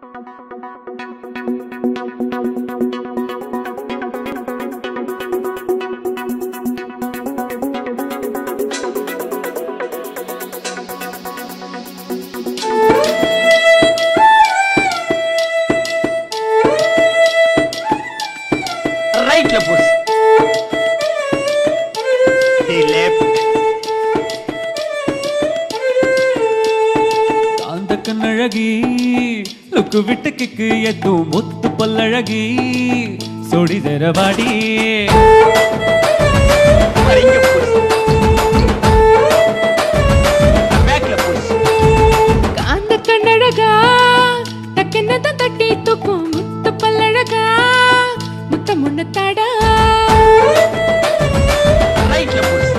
ரைட்ல push left காந்த கண்ணழகி லுக்கு விட்டு கிக்கு எத்தும் முத்து பல்லழகி சொடி தரவாடி இங்க புஷ் பேக்ல புஷ் காந்த கண்ணழகா டக்கென்னதான் தட்டி தூக்கும் முத்த பல்லழகா முத்த முன்னத்தாடா ரைட்ல புஷ்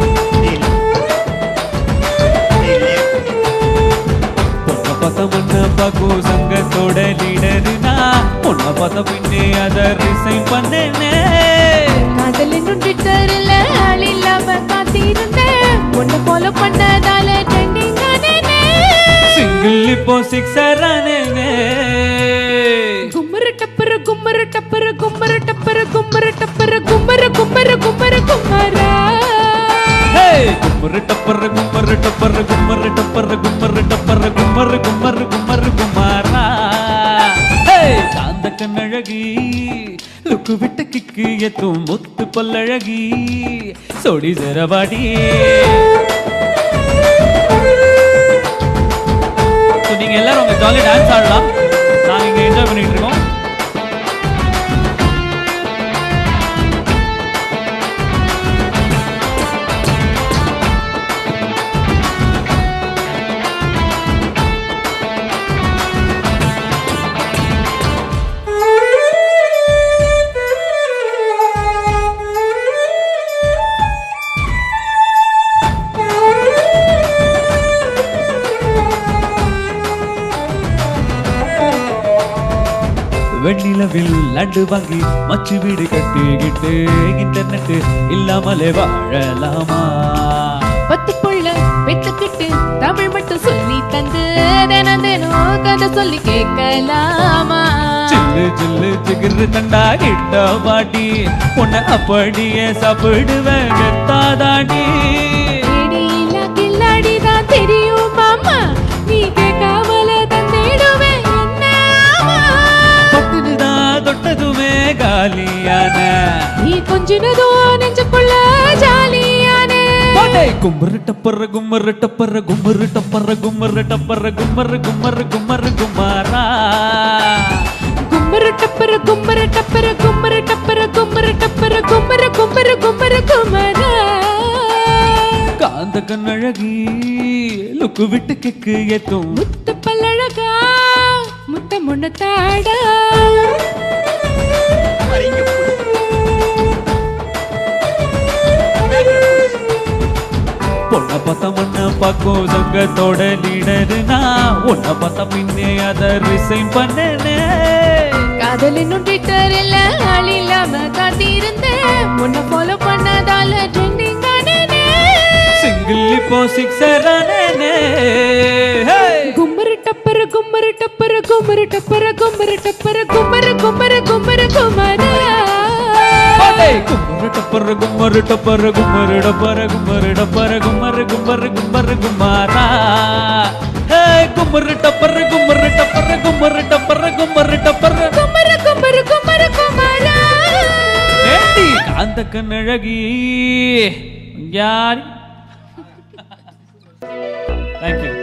லெஃப்ட் பொண்ண பார்த்த மண்ண பாக்கும் சங்கத்தோட லீடருனா பொண்ண பார்த்த பின்னே அத ரிசைன் பண்ணேனே காதல் இன்னும் ட்விட்டர்ல ஆள் இல்லாம காத்திருந்தேன் உன்னை ஃபாலோ பண்ணதால ட்ரெண்டிங் ஆனேனே சிங்கிள் இப்போ சிக்ஸர் ஆனேனே கும்மரு டப்பரு கும்மரு டப்பரு கும்மரு டப்பரு கும்மரு டப்பரு கும்மரு கும்மரு கும்மரு கும்மரா ஹே கும்மரு டப்பரு கும்மரு டப்பரு கும்மரு டப்பரு கும்மரு டப்பரு கும்மரு கும்மரு கும்மரு குமாரா ஹே காந்த கண்ணழகி லுக்கு விட்டு கிக்கு எத்தும் முத்து பல்லழகி சொடி ஜரவாடி So, நீங்க எல்லாரும் உங்க ஜாலி டான்ஸ் ஆடலாம் நாங்க இங்க என்ஜாய் பண்ணிட்டு இருக்கோம் வெண்ணிலவில் லட்டு வாங்கி மச்சு வீடு கட்டிக்கிட்டு இன்டர்நெட் இல்லாமலே வாழலாமா பத்து புள்ள பெத்துக்கிட்டு தமிழ் மட்டும் சொல்லி தந்து தினம் தினம் கதை சொல்லி கேட்கலாமா சில்லு சில்லு சிகிரு தண்டா கிட்ட பாட்டி உன்னை அப்படியே சாப்பிடுவேன் கெத்தாதாடி தேடியில்ல கில்லாடிதான் தெரியும் மாமா நீ கேட்காமல தந்திடுவேன் என்ன தொட்டுதுதான் தொட்டதுமே காலியான நீ கொஞ்சினதோ நெஞ்சுக்குள்ள ஜாலியானே பாட்டை கும்மரு டப்பர கும்மரு டப்பர கும்மரு டப்பர கும்மரு டப்பர கும்மரு கும்மரு கும்மரு குமாரா கும்மரு டப்பரு கும்மரு டப்பரு கும்மரு டப்பரு கும்மரு டப்பரு கும்மரு கும்மரு கும்மரு குமரா காந்த கண்ணழகி லுக்கு விட்டு கிக்கு எத்தும் முத்து பல்லழகா முத்த முன்னத்தாடா இங்க புஷ் பேக்ல புஷ் பொண்ண பார்த்த மண்ண பாக்கும் சங்கத்தோட லீடருனா உன்னை பார்த்த பின்னே அத ரிசைன் பண்ணனே காதல் இன்னும் ட்விட்டர் இல்ல ஆள் இல்லாம காத்திருந்தேன் உன்னை ஃபாலோ பண்ணதால ட்ரெண்டிங் ஆனேனே சிங்கிள் இப்போ சிக்ஸர் ஆனேனே கும்மரு டப்பரு கும்மரு டப்பரு கும்மரு டப்பரு கும்மரு டப்பரு கும்மரு கும்மரு கும்மரு குமரா கும்மரு டப்பரு கும்மரு டப்பரு கும்மரு டப்பரு கும்மரு டப்பரு கும்மரு கும்மரு கும்மரு குமாரா ஹே கும்மரு டப்பரு கும்மரு டப்பரு கும்மரு டப்பரு கும்மரு டப்பரு கும்மரு கும்மரு கும்மரு குமரா ஏண்டி காந்த கண்ணழகி யார் தேங்க்யூ